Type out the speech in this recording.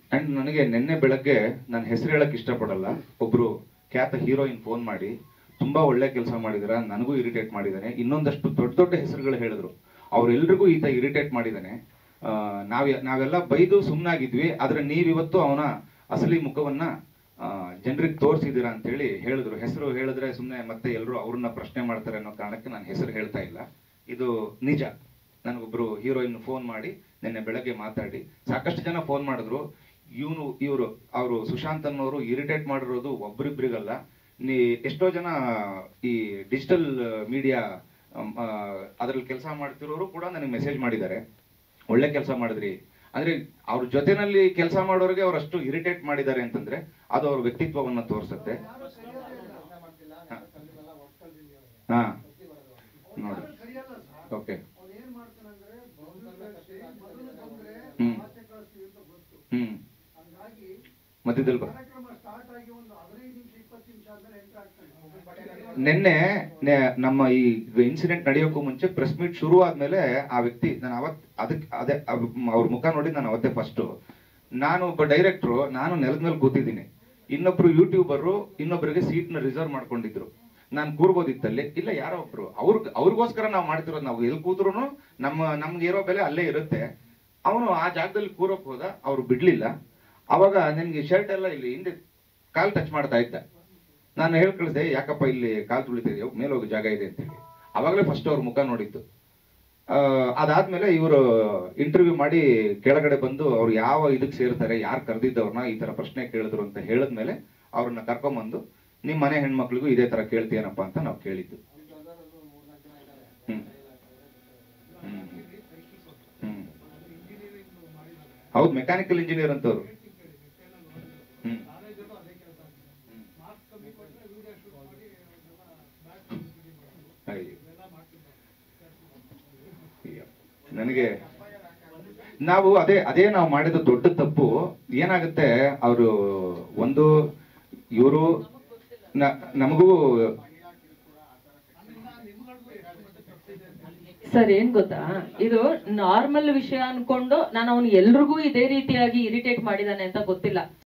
And ನನಗೆ ನಿನ್ನೆ ಬೆಳಗ್ಗೆ ನಾನು ಹೆಸರು ಹೇಳಕ್ ಇಷ್ಟಪಡಲ್ಲ ಒಬ್ರು ಖ್ಯಾತ ಹೀರೋಯಿನ್ ಫೋನ್ ಮಾಡಿ ತುಂಬಾ ಒಳ್ಳೆ ಕೆಲಸ ಮಾಡಿದಿರ ನನಗೂ ಇರಿಟೇಟ್ ಮಾಡಿದಾನೆ ಇನ್ನೊಂದಷ್ಟು ದೊಡ್ಡ ದೊಡ್ಡ ಹೆಸರುಗಳು ಹೇಳಿದ್ರು ಅವ್ರೆಲ್ರಿಗೂ ಈತ ಇರಿಟೇಟ್ ಮಾಡಿದಾನೆ ಆ, ನಾವ್ ನಾವೆಲ್ಲ ಬೈದು ಸುಮ್ಮನಾಗಿದ್ವಿ ಆದ್ರೆ ನೀವಿವತ್ತು ಅವನ ಅಸಲಿ ಮುಖವನ್ನ ಜನರಿಗೆ ತೋರಿಸಿದೀರಾ ಅಂತ ಹೇಳಿ ಹೇಳಿದ್ರು ಹೆಸರು ಹೇಳಿದ್ರೆ ಸುಮ್ಮನೆ ಮತ್ತೆ ಎಲ್ಲರೂ ಅವ್ರನ್ನ ಪ್ರಶ್ನೆ ಮಾಡ್ತಾರೆ ಅನ್ನೋ ಕಾರಣಕ್ಕೆ ನಾನು ಹೆಸರು ಹೇಳ್ತಾ ಇಲ್ಲ ಇದು ನಿಜ ನನಗೊಬ್ರು ಹೀರೋಯಿನ್ ಫೋನ್ ಮಾಡಿ ನಿನ್ನೆ ಬೆಳಗ್ಗೆ ಮಾತಾಡಿ ಸಾಕಷ್ಟು ಜನ ಫೋನ್ ಮಾಡಿದ್ರು ಇವನು ಇವರು ಅವರು ಸುಶಾಂತ್ ಅನ್ನೋರು ಇರಿಟೇಟ್ ಮಾಡಿರೋದು ಒಬ್ರಿಬ್ರಿಗಲ್ಲ ನೀ ಎಷ್ಟೋ ಜನ ಈ ಡಿಜಿಟಲ್ ಮೀಡಿಯಾ ಅದ್ರಲ್ಲಿ ಕೆಲಸ ಮಾಡ್ತಿರೋರು ಕೂಡ ನನಗೆ ಮೆಸೇಜ್ ಮಾಡಿದ್ದಾರೆ ಒಳ್ಳೆ ಕೆಲಸ ಮಾಡಿದ್ರಿ ಅಂದ್ರೆ ಅವ್ರ ಜೊತೆನಲ್ಲಿ ಕೆಲಸ ಮಾಡೋರಿಗೆ ಅವ್ರು ಅಷ್ಟು ಇರಿಟೇಟ್ ಮಾಡಿದ್ದಾರೆ ಅಂತಂದ್ರೆ ಅದು ಅವ್ರ ವ್ಯಕ್ತಿತ್ವವನ್ನ ತೋರಿಸುತ್ತೆ ಹಾ ನೋಡಿ ಓಕೆ ಹ್ಮ್ ಹ್ಮ್ ಮಧ್ಯದಲ್ಲಿ ಬ- ನಿನ್ನೆ ನೆ- ನಮ್ಮ ಈ ಇನ್ಸಿಡೆಂಟ್ ನಡೆಯೋಕ್ಕೂ ಮುಂಚೆ ಪ್ರೆಸ್ ಮೀಟ್ ಶುರು ಆದ್ಮೇಲೆ ಆ ವ್ಯಕ್ತಿ ನಾನು ಅವತ್ ಅದಕ್ಕೆ ಅದೇ ಅವ್- ಅವ್ರ ಮುಖ ನೋಡಿ ನಾನು ಅವತ್ತೇ ಫಸ್ಟ್ ನಾನು ಒಬ್ಬ ಡೈರೆಕ್ಟ್ರು ನಾನು ನೆಲದ ಮೇಲೆ ಕೂತಿದ್ದೀನಿ ಇನ್ನೊಬ್ರು ಯೂಟ್ಯೂಬರು ಇನ್ನೊಬ್ಬರಿಗೆ ಸೀಟ್ ನ ರಿಸರ್ವ್ ಮಾಡ್ಕೊಂಡಿದ್ರು ನಾನು ಕೂರ್ಬೋದಿತ್ತಲ್ಲಿ ಇಲ್ಲ ಯಾರೋ ಒಬ್ರು ಅವ್ರ ಅವ್ರಿಗೋಸ್ಕರ ನಾವು ಮಾಡ್ತಿರೋದು ನಾವು ಎಲ್ಲಿ ಕೂತ್ರು ನಮ್ಮ ನಮ್ಗೆ ಇರೋ ಬೆಲೆ ಅಲ್ಲೇ ಇರುತ್ತೆ ಅವನು ಆ ಜಾಗದಲ್ಲಿ ಕೂರೋಕ್ ಹೋದ ಅವ್ರು ಬಿಡ್ಲಿಲ್ಲ ಅವಾಗ ನನ್ಗೆ ಶರ್ಟ್ ಎಲ್ಲ ಇಲ್ಲಿ ಹಿಂದೆ ಕಾಲ್ ಟಚ್ ಮಾಡ್ತಾ ಇದ್ದ ನಾನು ಹೇಳಿ ಕಳಿಸಿದೆ ಯಾಕಪ್ಪ ಇಲ್ಲಿ ಕಾಲ್ ತುಳಿತಿದ್ಯೋ ಮೇಲೆ ಹೋಗಿ ಜಾಗ ಇದೆ ಅಂತ ಹೇಳಿ ಅವಾಗಲೇ ಫಸ್ಟ್ ಅವ್ರ ಮುಖ ನೋಡಿದ್ದು ಆ, ಅದಾದ್ಮೇಲೆ ಇವರು ಇಂಟರ್ವ್ಯೂ ಮಾಡಿ ಕೆಳಗಡೆ ಬಂದು ಅವ್ರು ಯಾವ ಇದಕ್ಕೆ ಸೇರ್ತಾರೆ ಯಾರು ಕರೆದಿದ್ದವ್ರನ್ನ ಈ ತರ ಪ್ರಶ್ನೆ ಕೇಳಿದ್ರು ಅಂತ ಹೇಳಿದ್ಮೇಲೆ ಅವ್ರನ್ನ ಕರ್ಕೊಂಬಂದು ನಿಮ್ ಮನೆ ಹೆಣ್ಮಕ್ಳಿಗೂ ಇದೇ ತರ ಕೇಳ್ತೀಯನಪ್ಪ ಅಂತ ನಾವು ಕೇಳಿದ್ದು ಹ್ಮ್ ಹ್ಮ್ ಹ್ಮ್ ಹೌದು ಮೆಕ್ಯಾನಿಕಲ್ ಇಂಜಿನಿಯರ್ ಅಂತವ್ರು ಹ್ಮ್ ಅಯ್ಯೋ. ಅಯ್ಯೋ. ನನಗೆ ನಾವು ಅದೇ ಅದೇ ನಾವು ಮಾಡಿದ ದೊಡ್ಡ ತಪ್ಪು ಏನಾಗುತ್ತೆ ಅವರು ಒಂದು ಇವರು ನಮಗೂ ಸರ್ ಏನ್ ಗೊತ್ತಾ ಇದು ನಾರ್ಮಲ್ ವಿಷಯ ಅನ್ಕೊಂಡು ನಾನು ಅವ್ನು ಎಲ್ರಿಗೂ ಇದೇ ರೀತಿಯಾಗಿ ಇರಿಟೇಟ್ ಮಾಡಿದಾನೆ ಅಂತ ಗೊತ್ತಿಲ್ಲ